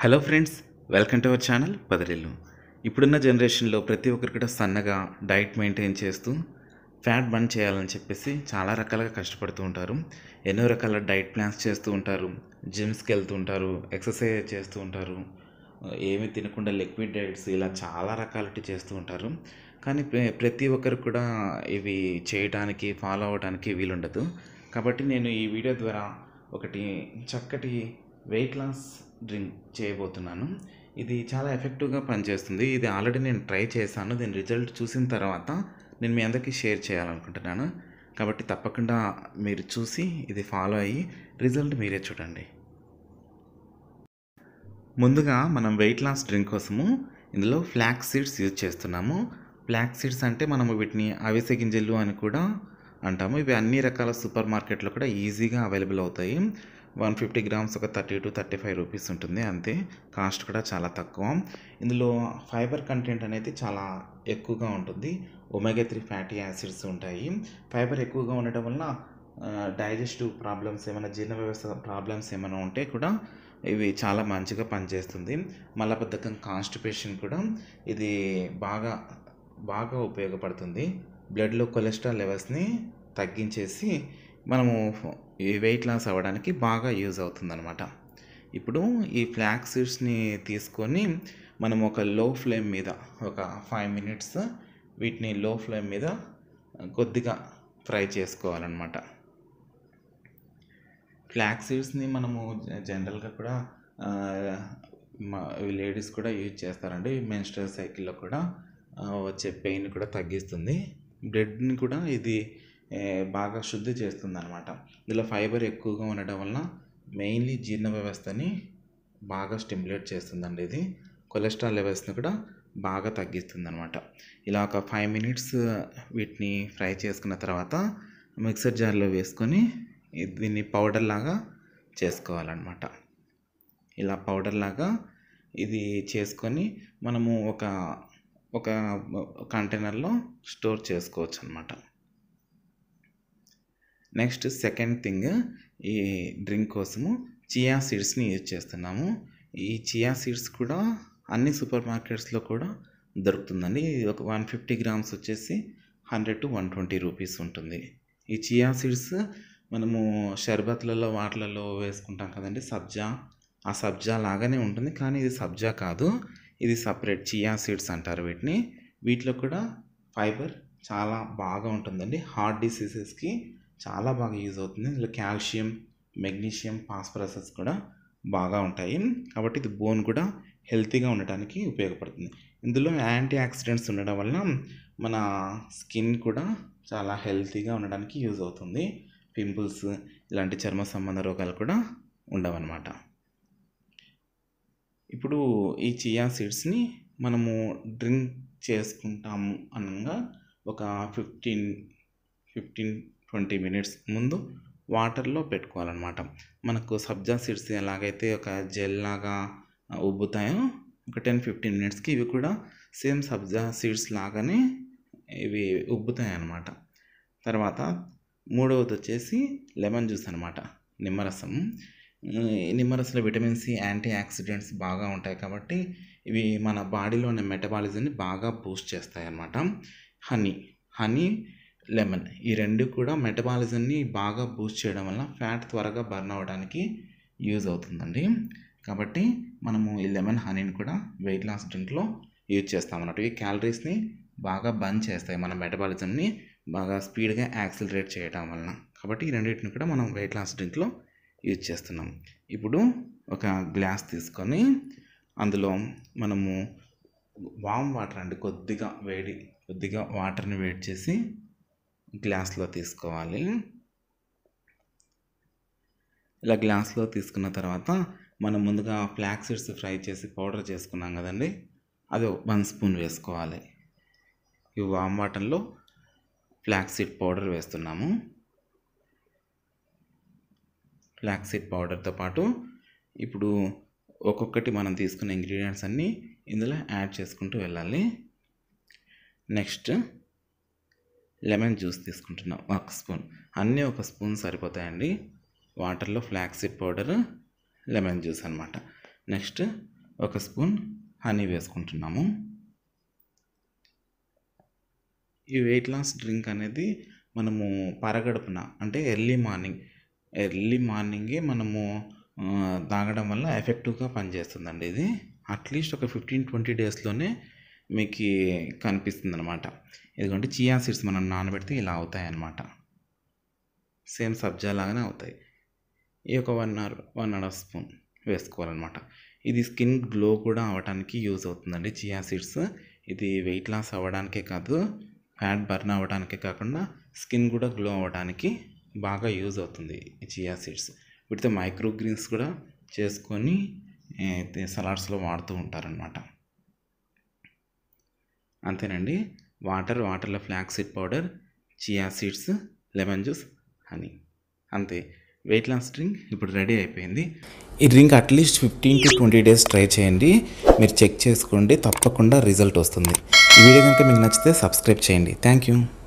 hello friends welcome to our channel పదరిల్లు ఇప్పుడున్న జనరేషన్లో ప్రతి ఒక్కరు కూడా సన్నగా డైట్ మెయింటైన్ చేస్తూ ఫ్యాట్ బర్న్ చేయాలని చెప్పేసి చాలా రకాలుగా కష్టపడుతూ ఉంటారు ఎన్నో రకాల డైట్ ప్లాన్స్ చేస్తూ ఉంటారు జిమ్స్కి వెళ్తూ ఉంటారు ఎక్సర్సైజ్ చేస్తూ ఉంటారు ఏమి తినకుండా లిక్విడ్ డైట్స్ ఇలా చాలా రకాలటి చేస్తూ ఉంటారు కానీ ప్ర- ప్రతి ఒక్కరు కూడా ఇవి చేయడానికి ఫాలో అవ్వడానికి వీలుండదు కాబట్టి నేను ఈ వీడియో ద్వారా ఒకటి చక్కటి వెయిట్ లాస్ డ్రింక్ చేయబోతున్నాను ఇది చాలా ఎఫెక్టివ్గా పనిచేస్తుంది ఇది ఆల్రెడీ నేను ట్రై చేశాను దీని రిజల్ట్ చూసిన తర్వాత నేను మీ అందరికీ షేర్ చేయాలనుకుంటున్నాను కాబట్టి తప్పకుండా మీరు చూసి ఇది ఫాలో అయ్యి రిజల్ట్ మీరే చూడండి ముందుగా మనం వెయిట్ లాస్ డ్రింక్ కోసము ఇందులో ఫ్లాక్ సీడ్స్ యూజ్ చేస్తున్నాము ఫ్లాక్ సీడ్స్ అంటే మనము వీటిని అవిసె గింజలు అని కూడా అంటాము ఇవి అన్ని రకాల సూపర్ మార్కెట్లో కూడా ఈజీగా అవైలబుల్ అవుతాయి వన్ ఫిఫ్టీ గ్రామ్స్ ఒక thirty to thirty five rupees ఉంటుంది అంతే కాస్ట్ కూడా చాలా తక్కువ ఇందులో ఫైబర్ కంటెంట్ అనేది చాలా ఎక్కువగా ఉంటుంది ఒమేగా త్రీ ఫ్యాటీ యాసిడ్స్ ఉంటాయి ఫైబర్ ఎక్కువగా ఉండటం వలన డైజెస్టివ్ ప్రాబ్లమ్స్ ఏమైనా జీర్ణ వ్యవస్థ ప్రాబ్లమ్స్ ఏమైనా ఉంటే కూడా ఇవి చాలా మంచిగా పనిచేస్తుంది మలబద్ధకం కాన్స్టిపేషన్ కూడా ఇది బాగా బాగా ఉపయోగపడుతుంది బ్లడ్లో కొలెస్ట్రాల్ లెవెల్స్ని తగ్గించేసి మనము ఈ వెయిట్ లాస్ అవ్వడానికి బాగా యూజ్ అవుతుందన్నమాట ఇప్పుడు ఈ ఫ్లాక్ సీడ్స్ని తీసుకొని మనం ఒక లో ఫ్లేమ్ మీద ఒక ఫైవ్ మినిట్స్ వీటిని లో ఫ్లేమ్ మీద కొద్దిగా ఫ్రై చేసుకోవాలన్నమాట ఫ్లాక్ సీడ్స్ని మనము జ- జనరల్గా కూడా ఆ, మా లేడీస్ కూడా యూజ్ చేస్తారండి మెన్స్ట్రల్ సైకిల్లో కూడా ఆ, వచ్చే పెయిన్ కూడా తగ్గిస్తుంది బ్లడ్ని కూడా ఇది ఏ, బాగా శుద్ధి చేస్తుంది అనమాట ఇందులో ఫైబర్ ఎక్కువగా ఉండడం వలన మెయిన్లీ జీర్ణ వ్యవస్థని బాగా స్టిమ్యులేట్ చేస్తుందండి ఇది కొలెస్ట్రాల్ లెవెల్స్ని కూడా బాగా తగ్గిస్తుంది అనమాట ఇలా ఒక ఫైవ్ మినిట్స్ వీటిని ఫ్రై చేసుకున్న తర్వాత మిక్సర్ జార్లో వేసుకొని ఇది- దీన్ని పౌడర్ లాగా చేసుకోవాలన్నమాట ఇలా పౌడర్ లాగా ఇది చేసుకొని మనము ఒక ఒక కంటైనర్లో స్టోర్ చేసుకోవచ్చు అనమాట నెక్స్ట్ సెకండ్ థింగ్ ఈ డ్రింక్ కోసము చియా సీడ్స్ని యూజ్ చేస్తున్నాము ఈ చియా సీడ్స్ కూడా అన్ని సూపర్ మార్కెట్స్లో కూడా దొరుకుతుందండి ఇది ఒక వన్ ఫిఫ్టీ గ్రామ్స్ వచ్చేసి hundred to one twenty rupees ఉంటుంది ఈ చియా సీడ్స్ మనము షర్బత్లలో వాటిలలో వేసుకుంటాం కదండి సబ్జా ఆ సబ్జా లాగానే ఉంటుంది కానీ ఇది సబ్జా కాదు ఇది సపరేట్ చియా సీడ్స్ అంటారు వీటిని వీటిలో కూడా ఫైబర్ చాలా బాగా ఉంటుందండి హార్ట్ డిసీజెస్కి చాలా బాగా యూజ్ అవుతుంది ఇందులో కాల్షియం మెగ్నీషియం ఫాస్ఫరసెస్ కూడా బాగా ఉంటాయి కాబట్టి ఇది బోన్ కూడా హెల్తీగా ఉండటానికి ఉపయోగపడుతుంది ఇందులో యాంటీ ఆక్సిడెంట్స్ ఉండడం వల్ల మన స్కిన్ కూడా చాలా హెల్తీగా ఉండడానికి యూజ్ అవుతుంది పింపుల్స్ ఇలాంటి చర్మ సంబంధ రోగాలు కూడా ఉండవన్నమాట ఇప్పుడు ఈ చియా సీడ్స్ని మనము డ్రింక్ చేసుకుంటాము అనగా ఒక ఫిఫ్టీన్ ఫిఫ్టీన్ ట్వంటీ మినిట్స్ ముందు వాటర్లో పెట్టుకోవాలన్నమాట మనకు సబ్జా సీడ్స్ ఎలాగైతే ఒక జెల్ లాగా ఉబ్బుతాయో ఒక టెన్ ఫిఫ్టీన్ మినిట్స్కి ఇవి కూడా సేమ్ సబ్జా సీడ్స్ లాగానే ఇవి ఉబ్బుతాయి అన్నమాట తర్వాత మూడవది వచ్చేసి లెమన్ జ్యూస్ అనమాట నిమ్మరసం ఈ నిమ్మరసంలో విటమిన్ సి యాంటీ ఆక్సిడెంట్స్ బాగా ఉంటాయి కాబట్టి ఇవి మన బాడీలో ఉన్న మెటబాలిజంని బాగా బూస్ట్ చేస్తాయి అన్నమాట హనీ హనీ లెమన్ ఈ రెండు కూడా మెటబాలిజంని బాగా బూస్ట్ చేయడం వల్ల ఫ్యాట్ త్వరగా బర్న్ అవ్వడానికి యూజ్ అవుతుందండి కాబట్టి మనము ఈ లెమన్ హనీని కూడా వెయిట్ లాస్ డ్రింక్లో యూజ్ చేస్తాం అన్నట్టు ఈ క్యాలరీస్ని బాగా బర్న్ చేస్తాయి మన మెటబాలిజంని బాగా స్పీడ్గా యాక్సిలరేట్ చేయడం వలన కాబట్టి ఈ రెండింటిని కూడా మనం వెయిట్ లాస్ డ్రింక్లో యూజ్ చేస్తున్నాం ఇప్పుడు ఒక గ్లాస్ తీసుకొని అందులో మనము వామ్ వాటర్ అండి కొద్దిగా వేడి కొద్దిగా వాటర్ని వేడి చేసి గ్లాస్లో తీసుకోవాలి ఇలా గ్లాస్లో తీసుకున్న తర్వాత మనం ముందుగా ఫ్లాక్ సీడ్స్ ఫ్రై చేసి పౌడర్ చేసుకున్నాం కదండి అది వన్ స్పూన్ వేసుకోవాలి ఈ వామ్ వాటర్లో ఫ్లాక్ సీడ్ పౌడర్ వేస్తున్నాము ఫ్లాక్ సీడ్ పౌడర్తో పాటు ఇప్పుడు ఒక్కొక్కటి మనం తీసుకున్న ఇంగ్రీడియంట్స్ అన్నీ ఇందులో యాడ్ చేసుకుంటూ వెళ్ళాలి నెక్స్ట్ లెమన్ జ్యూస్ తీసుకుంటున్నాం ఒక స్పూన్ అన్నీ ఒక స్పూన్ సరిపోతాయండి వాటర్లో flax seed powder lemon juice అనమాట నెక్స్ట్ ఒక స్పూన్ హనీ వేసుకుంటున్నాము ఈ వెయిట్ లాస్ డ్రింక్ అనేది మనము పరగడుపున అంటే ఎర్లీ మార్నింగ్ ఎర్లీ మార్నింగే మనము ఆ, తాగడం వల్ల ఎఫెక్టివ్గా పనిచేస్తుందండి ఇది అట్లీస్ట్ ఒక ఫిఫ్టీన్ ట్వంటీ డేస్లోనే మీకు కనిపిస్తుంది అనమాట ఎందుకంటే చియా సీడ్స్ మనం నానబెడితే ఇలా అవుతాయి అన్నమాట సేమ్ సబ్జా లాగానే అవుతాయి ఈ ఒక one hour one and half spoon వేసుకోవాలన్నమాట ఇది స్కిన్ గ్లో కూడా అవ్వడానికి యూజ్ అవుతుందండి చియా సీడ్స్ ఇది వెయిట్ లాస్ అవ్వడానికే కాదు ఫ్యాట్ బర్న్ అవ్వడానికే కాకుండా స్కిన్ కూడా గ్లో అవ్వడానికి బాగా యూజ్ అవుతుంది ఈ చియా సీడ్స్ వీటితో మైక్రో గ్రీన్స్ కూడా చేసుకొని అయితే సలాడ్స్లో వాడుతూ ఉంటారనమాట అంతేనండి వాటర్ వాటర్లో flax seed powder chia seeds lemon juice honey అంతే వెయిట్ లాస్ డ్రింక్ ఇప్పుడు రెడీ అయిపోయింది ఈ drink at least fifteen to twenty days try చేయండి మీరు చెక్ చేసుకోండి తప్పకుండా రిజల్ట్ వస్తుంది ఈ వీడియో కనుక మీకు నచ్చితే సబ్స్క్రైబ్ చేయండి థ్యాంక్ యూ